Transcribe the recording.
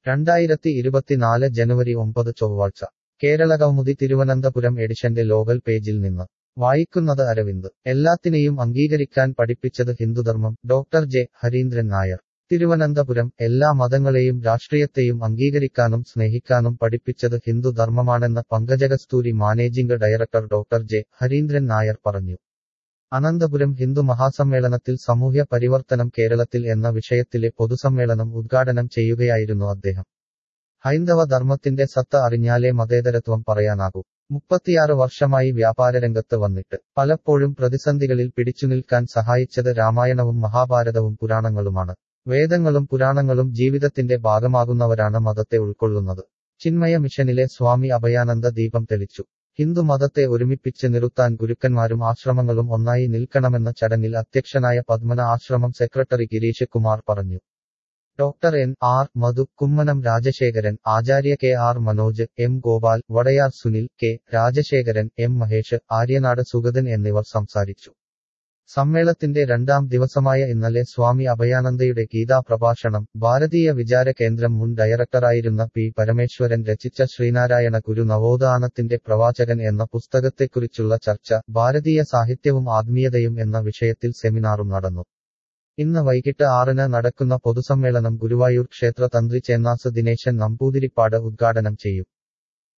രണ്ടായിരത്തി ഇരുപത്തിനാല് ജനുവരി ഒമ്പത് ചൊവ്വാഴ്ച കേരള കൗമുദി തിരുവനന്തപുരം എഡിഷന്റെ ലോകൽ പേജിൽ നിന്ന് വായിക്കുന്നത് അരവിന്ദ് എല്ലാത്തിനെയും അംഗീകരിക്കാൻ പഠിപ്പിച്ചത് ഹിന്ദുധർമ്മം ഡോക്ടർ ജെ ഹരീന്ദ്രൻ നായർ തിരുവനന്തപുരം എല്ലാ മതങ്ങളെയും രാഷ്ട്രീയത്തെയും അംഗീകരിക്കാനും സ്നേഹിക്കാനും പഠിപ്പിച്ചത് ഹിന്ദുധർമ്മമാണെന്ന് Pankajakasthuri managing director doctor J Harindran Nair പറഞ്ഞു അനന്തപുരം ഹിന്ദു മഹാസമ്മേളനത്തിൽ സാമൂഹ്യ പരിവർത്തനം കേരളത്തിൽ എന്ന വിഷയത്തിലെ പൊതുസമ്മേളനം ഉദ്ഘാടനം ചെയ്യുകയായിരുന്നു അദ്ദേഹം ഹൈന്ദവ ധർമ്മത്തിന്റെ സത്ത അറിഞ്ഞാലേ മതേതരത്വം പറയാനാകൂ മുപ്പത്തിയാറ് വർഷമായി വ്യാപാരരംഗത്ത് വന്നിട്ട് പലപ്പോഴും പ്രതിസന്ധികളിൽ പിടിച്ചുനിൽക്കാൻ സഹായിച്ചത് രാമായണവും മഹാഭാരതവും പുരാണങ്ങളുമാണ് വേദങ്ങളും പുരാണങ്ങളും ജീവിതത്തിന്റെ ഭാഗമാകുന്നവരാണ് മതത്തെ ഉൾക്കൊള്ളുന്നത് ചിന്മയ മിഷനിലെ സ്വാമി അഭയാനന്ദ ദീപം തെളിച്ചു ഹിന്ദു മതത്തെ ഒരുമിപ്പിച്ച് നിർത്താൻ ഗുരുക്കന്മാരും ആശ്രമങ്ങളും ഒന്നായി നിൽക്കണമെന്ന ചടങ്ങിൽ അധ്യക്ഷനായ പത്മന ആശ്രമം സെക്രട്ടറി ഗിരീഷ് കുമാർ പറഞ്ഞു doctor N R Madhu Kummanam Rajasekharan Acharya K R Manoj M Gopal Vadayar Sunil K Rajasekharan M Mahesh Aryanad Sugathan എന്നിവർ സംസാരിച്ചു സമ്മേളനത്തിന്റെ രണ്ടാം ദിവസമായ ഇന്നലെ സ്വാമി അഭയാനന്ദയുടെ ഗീതാ പ്രഭാഷണം ഭാരതീയ വിചാര കേന്ദ്രം മുൻ ഡയറക്ടറായിരുന്ന പി പരമേശ്വരൻ രചിച്ച ശ്രീനാരായണ ഗുരു നവോത്ഥാനത്തിന്റെ പ്രവാചകൻ എന്ന പുസ്തകത്തെക്കുറിച്ചുള്ള ചർച്ച ഭാരതീയ സാഹിത്യവും ആത്മീയതയും എന്ന വിഷയത്തിൽ സെമിനാറും നടന്നു ഇന്ന് വൈകിട്ട് ആറിന് നടക്കുന്ന പൊതുസമ്മേളനം ഗുരുവായൂർ ക്ഷേത്ര തന്ത്രി ചേന്നാസ് ദിനേശൻ നമ്പൂതിരിപ്പാട് ഉദ്ഘാടനം ചെയ്യും